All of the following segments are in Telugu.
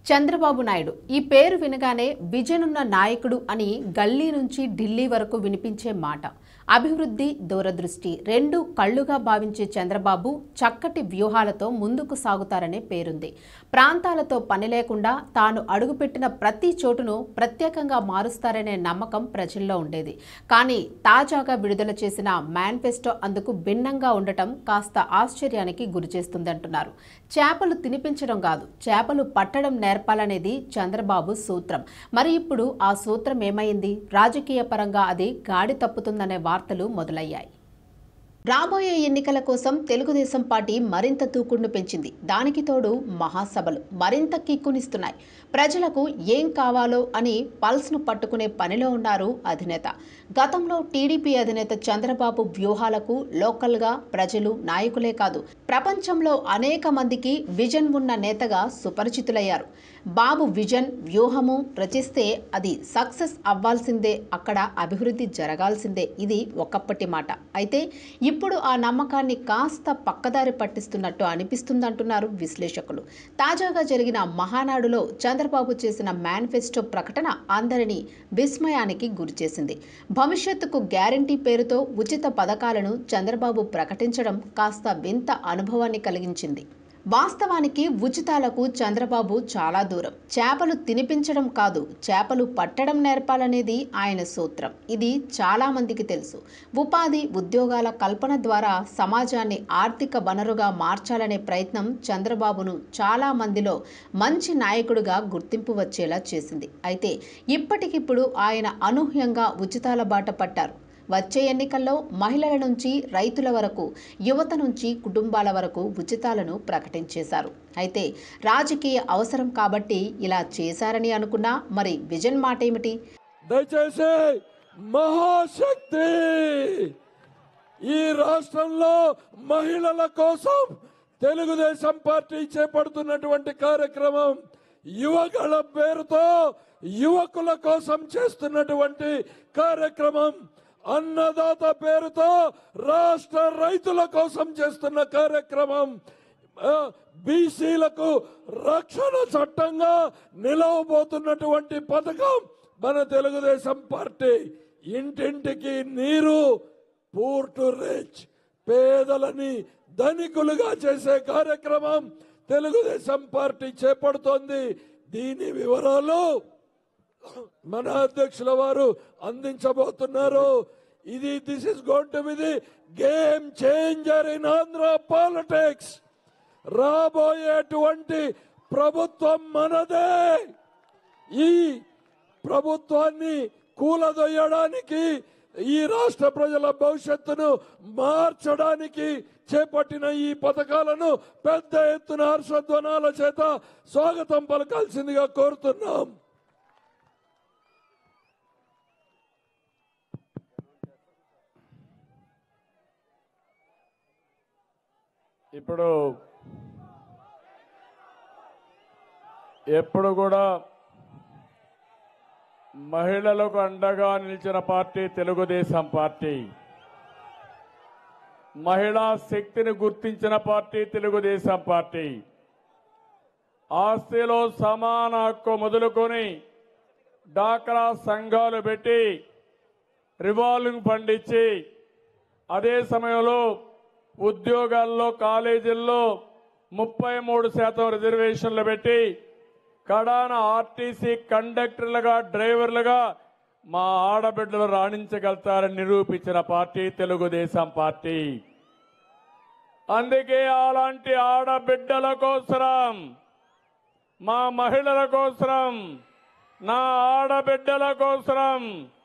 చంద్రబాబు నాయుడు ఈ పేరు వినగానే విజన్ ఉన్న నాయకుడు అని గల్లీ నుంచి ఢిల్లీ వరకు వినిపించే మాట అభివృద్ధి దూరదృష్టి రెండు కళ్ళుగా భావించే చంద్రబాబు చక్కటి వ్యూహాలతో ముందుకు సాగుతారనే పేరుంది ప్రాంతాలతో పని లేకుండా తాను అడుగుపెట్టిన ప్రతి చోటును ప్రత్యేకంగా మారుస్తారనే నమ్మకం ప్రజల్లో ఉండేది కానీ తాజాగా విడుదల చేసిన మేనిఫెస్టో అందుకు భిన్నంగా ఉండటం కాస్త ఆశ్చర్యానికి గురిచేస్తుందంటున్నారు చేపలు తినిపించడం కాదు చేపలు పట్టడం నేర్పాలనేది చంద్రబాబు సూత్రం మరి ఇప్పుడు ఆ సూత్రం ఏమైంది రాజకీయ పరంగా అది గాడి తప్పుతుందనే వార్తలు మొదలయ్యాయి రాబోయే ఎన్నికల కోసం తెలుగుదేశం పార్టీ మరింత దూకుడును పెంచింది దానికి తోడు మహాసభలు మరింత కిక్కునిస్తున్నాయి ప్రజలకు ఏం కావాలో అని పల్స్ను పట్టుకునే పనిలో ఉన్నారు అధినేత గతంలో టీడీపీ అధినేత చంద్రబాబు వ్యూహాలకు లోకల్గా ప్రజలు నాయకులే కాదు ప్రపంచంలో అనేక మందికి విజన్ ఉన్న నేతగా సుపరిచితులయ్యారు బాబు విజన్ వ్యూహము రచిస్తే అది సక్సెస్ అవ్వాల్సిందే అక్కడ అభివృద్ధి జరగాల్సిందే ఇది ఒకప్పటి మాట అయితే ఇప్పుడు ఆ నమ్మకాన్ని కాస్త పక్కదారి పట్టిస్తున్నట్టు అనిపిస్తుందంటున్నారు విశ్లేషకులు తాజాగా జరిగిన మహానాడులో చంద్రబాబు చేసిన మేనిఫెస్టో ప్రకటన అందరినీ విస్మయానికి గురిచేసింది భవిష్యత్తుకు గ్యారంటీ పేరుతో ఉచిత పథకాలను చంద్రబాబు ప్రకటించడం కాస్త వింత అనుభవాన్ని కలిగించింది వాస్తవానికి ఉచితాలకు చంద్రబాబు చాలా దూరం చేపలు తినిపించడం కాదు చేపలు పట్టడం నేర్పాలనేది ఆయన సూత్రం ఇది చాలా మందికి తెలుసు ఉపాధి ఉద్యోగాల కల్పన ద్వారా సమాజాన్ని ఆర్థిక వనరుగా మార్చాలనే ప్రయత్నం చంద్రబాబును చాలా మందిలో మంచి నాయకుడిగా గుర్తింపు వచ్చేలా చేసింది అయితే ఇప్పటికిప్పుడు ఆయన అనూహ్యంగా ఉచితాల బాట పట్టారు వచ్చే ఎన్నికల్లో మహిళల నుంచి రైతుల వరకు యువత నుంచి కుటుంబాల వరకు ఉచితాలను ప్రకటించేశారు అయితే రాజకీయ అవసరం కాబట్టి ఇలా చేశారని అనుకున్నా మరి విజన్ మాట ఏమిటి దయచేసి మహాశక్తి ఈ రాష్ట్రంలో మహిళల కోసం తెలుగుదేశం పార్టీ చేపడుతున్నటువంటి కార్యక్రమం యువగళ పేరుతో యువకుల కోసం చేస్తున్నటువంటి కార్యక్రమం అన్నదాత పేరుతో రాష్ట్ర రైతుల కోసం చేస్తున్న కార్యక్రమం ఆ, బీసీలకు రక్షణ చట్టంగా నిలవబోతున్నటువంటి పథకం మన తెలుగుదేశం పార్టీ ఇంటింటికి నీరు పూర్టు రిచ్ పేదలని ధనికులుగా చేసే కార్యక్రమం తెలుగుదేశం పార్టీ చేపడుతోంది దీని వివరాలు మన అధ్యక్షుల వారు అందించబోతున్నారు ఇది this is going to be the game changer in Andhra politics రాబోయేటువంటి ప్రభుత్వం మనదే ఈ ప్రభుత్వాన్ని కూలదొయ్యడానికి ఈ రాష్ట్ర ప్రజల భవిష్యత్తును మార్చడానికి చేపట్టిన ఈ పథకాలను పెద్ద ఎత్తున హర్షధ్వనాల చేత స్వాగతం పలకాల్సిందిగా కోరుతున్నాం ఇప్పుడు ఎప్పుడు కూడా మహిళలకు అండగా నిలిచిన పార్టీ తెలుగుదేశం పార్టీ మహిళా శక్తిని గుర్తించిన పార్టీ తెలుగుదేశం పార్టీ ఆస్తిలో సమాన హక్కు మొదలుకొని డాక్రా సంఘాలు పెట్టి రివాల్వింగ్ ఫండ్ ఇచ్చి అదే సమయంలో ఉద్యోగాల్లో కాలేజీల్లో ముప్పై మూడు శాతం రిజర్వేషన్లు పెట్టి కడాన ఆర్టీసీ కండక్టర్లుగా డ్రైవర్లుగా మా ఆడబిడ్డలు రాణించగలుగుతారని నిరూపించిన పార్టీ తెలుగుదేశం పార్టీ అందుకే అలాంటి ఆడబిడ్డల కోసరం మా మహిళల కోసరం నా ఆడబిడ్డల కోసరం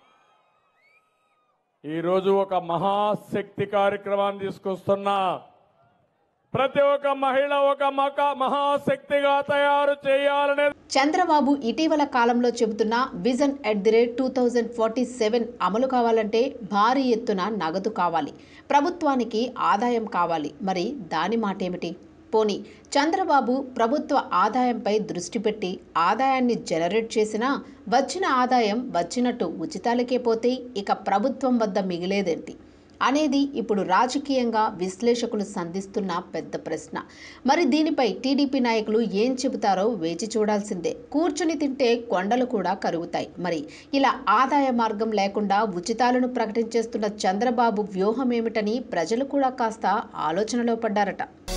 ఈరోజు ఒక మహాశక్తి కార్యక్రమాన్ని తీసుకొస్తున్నా ప్రతి ఒక్క మహిళ ఒక మక మహాశక్తిగా తయారు చేయాలనే చంద్రబాబు ఇటీవల కాలంలో చెబుతున్న vision at the rate two thousand forty seven అమలు కావాలంటే భారీ ఎత్తున నగదు కావాలి ప్రభుత్వానికి ఆదాయం కావాలి మరి దాని మాటేమిటి పోని చంద్రబాబు ప్రభుత్వ ఆదాయంపై దృష్టి పెట్టి ఆదాయాన్ని జనరేట్ చేసినా వచ్చిన ఆదాయం వచ్చినట్టు ఉచితాలకే పోతే ఇక ప్రభుత్వం వద్ద మిగిలేదేంటి అనేది ఇప్పుడు రాజకీయంగా విశ్లేషకులు సంధిస్తున్న పెద్ద ప్రశ్న మరి దీనిపై టీడీపీ నాయకులు ఏం చెబుతారో వేచి చూడాల్సిందే కూర్చుని తింటే కొండలు కూడా కరుగుతాయి మరి ఇలా ఆదాయ మార్గం లేకుండా ఉచితాలను ప్రకటించేస్తున్న చంద్రబాబు వ్యూహం ఏమిటని ప్రజలు కూడా కాస్త ఆలోచనలో పడ్డారట